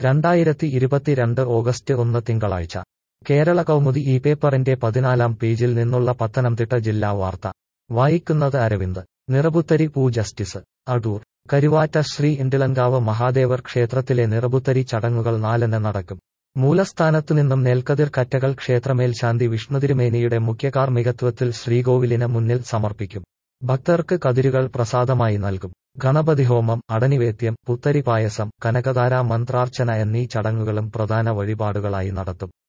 രണ്ടായിരത്തി ഇരുപത്തിരണ്ട് ഓഗസ്റ്റ് ഒന്ന് തിങ്കളാഴ്ച കേരള കൗമുദി ഈ പേപ്പറിന്റെ പതിനാലാം പേജിൽ നിന്നുള്ള പത്തനംതിട്ട ജില്ലാ വാർത്ത വായിക്കുന്നത് അരവിന്ദ് നിറപുത്തരി പൂ ജസ്റ്റിസ് അടൂർ കരുവാറ്റ ശ്രീ ഇണ്ടിളങ്കാവ് മഹാദേവർ ക്ഷേത്രത്തിലെ നിറപുത്തരി ചടങ്ങുകൾ നാലിന് നടക്കും മൂലസ്ഥാനത്തുനിന്നും നെൽക്കതിർ കറ്റകൾ ക്ഷേത്രമേൽശാന്തി വിഷ്ണുതിരുമേനിയുടെ മുഖ്യകാർമ്മികത്വത്തിൽ ശ്രീകോവിലിന് മുന്നിൽ സമർപ്പിക്കും ഭക്തർക്ക് കതിരുകൾ പ്രസാദമായി നൽകും ഗണപതി ഹോമം അടനിവേദ്യം പുത്തരി പായസം കനകധാര മന്ത്രാർച്ചന എന്നീ ചടങ്ങുകളും പ്രധാന വഴിപാടുകളായി നടത്തും